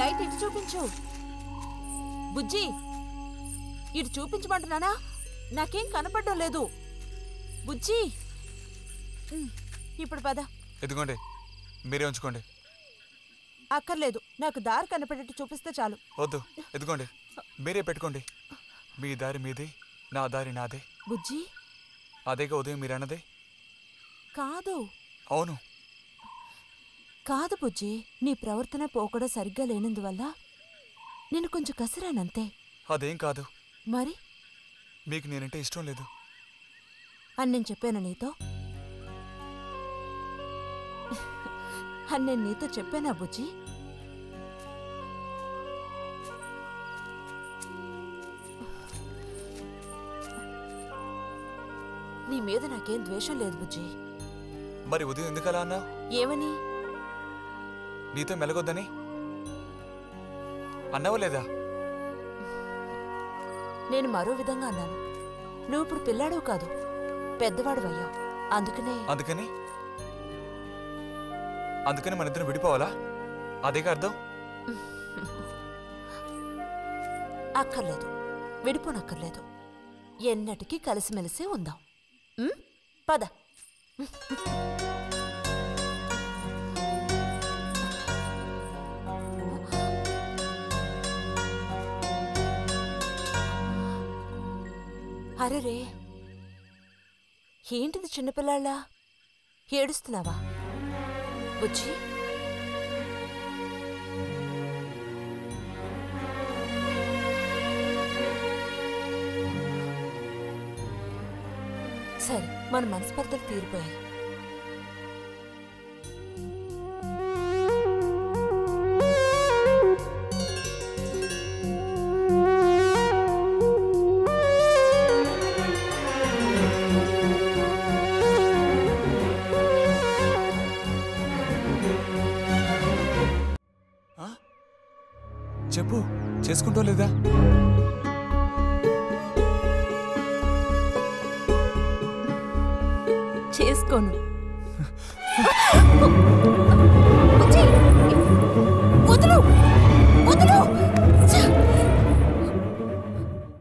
Light ఇటు చూపించు బుజ్జి ఇటు చూపించమంటున్నానా నాకేం కనపడడం లేదు బుజ్జి ఉమ్, ఇప్పుడు పద ఎదుగోండి మీరే ఉంచుకోండి అక్కర్లేదు నాకు దారి కనపడేట్టు చూపిస్తే చాలు వద్దు ఎదుగోండి మీరే పెట్టుకోండి మీ దారి మీదే నా దారి నాదే బుజ్జి అదేగా ఉదయం మీరు అన్నదే కాదు అవును కాదు బుజ్జి నీ ప్రవర్తన పోకడ సరిగ్గా లేనందువల్ల నేను కొంచెం కసిరానంతే అదేం కాదు మరి మీకు నేనంటే ఇష్టం లేదు అని నేను చెప్పాను నీతో అని నేను నీతో చెప్పానా బుజ్జి నీ మీద నాకేం ద్వేషం లేదు బుజ్జి మరి ఉదయం ఎందుకు అలా అన్నావు ఏమని నీతో మెలగొద్దని అన్నావా లేదా నేను మరో విధంగా అన్నాను నువ్వు ఇప్పుడు పిల్లాడు కాదు పెద్దవాడు అయ్యావు అందుకనే అందుకని అందుకని మన ఇద్దరం విడిపోవాలా అదేగా అర్థం అక్కర్లేదు విడిపోనక్కర్లేదు ఎన్నటికీ కలిసిమెలిసి ఉందాం ఉం? పద అరెరే ఏంటిది చిన్నపిల్లాళ్ళ ఏడుస్తున్నావా బుజ్జి సరే మన మనస్పర్ధలు తీరిపోయాయి ఆ? చెప్పు చేసుకుంటో లేదా చేసుకోను